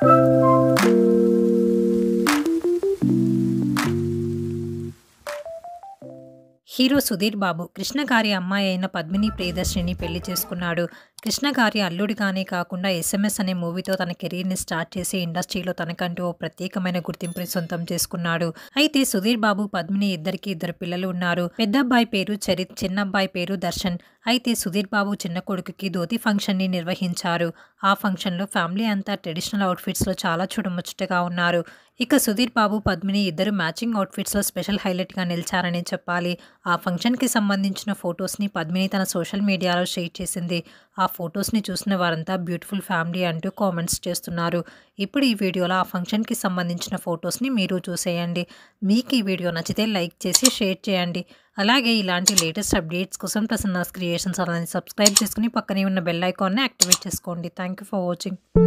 hero Sudheer బాబు కృష్ణ గారి అమ్మాయి అయిన పద్మిని ప్రియదర్శిని పెళ్లి చేసుకున్నాడు కృష్ణ గారి అల్లుడిగానే కాకుండా ఎస్ఎంఎస్ అనే మూవీతో తన కెరీర్ని స్టార్ట్ చేసి ఇండస్ట్రీలో తనకంటూ ఓ ప్రత్యేకమైన గుర్తింపుని సొంతం చేసుకున్నాడు అయితే సుధీర్ బాబు పద్మిని ఇద్దరికి ఇద్దరు పిల్లలు ఉన్నారు పెద్ద అబ్బాయి పేరు చరిత్ చిన్న అబ్బాయి పేరు దర్శన్ అయితే సుధీర్ బాబు చిన్న కొడుకుకి ధోతి ఫంక్షన్ ని నిర్వహించారు ఆ ఫంక్షన్ లో ఫ్యామిలీ అంతా ట్రెడిషనల్ అవుట్ఫిట్స్ లో చాలా చూడముచ్చటగా ఉన్నారు ఇక సుధీర్ బాబు పద్మిని ఇద్దరు మ్యాచింగ్ అవుట్ఫిట్స్ లో స్పెషల్ హైలైట్ గా నిలిచారని చెప్పాలి ఆ ఫంక్షన్ కి సంబంధించిన ఫొటోస్ ని పద్మిని తన సోషల్ మీడియాలో షేర్ చేసింది ఆ ఫొటోస్ ని చూసిన వారంతా బ్యూటిఫుల్ ఫ్యామిలీ అంటూ కామెంట్స్ చేస్తున్నారు ఇప్పుడు ఈ వీడియోలో ఆ ఫంక్షన్ కి సంబంధించిన ఫొటోస్ ని మీరు చూసేయండి మీకు ఈ వీడియో నచ్చితే లైక్ చేసి షేర్ చేయండి అలాగే ఇలాంటి లేటెస్ట్ అప్డేట్స్ కోసం ప్రసన్నాస్ క్రియేషన్స్ అలానే సబ్స్క్రైబ్ చేసుకుని పక్కనే ఉన్న బెల్ ఐకాన్ని యాక్టివేట్ చేసుకోండి థ్యాంక్ యూ ఫర్ వాచింగ్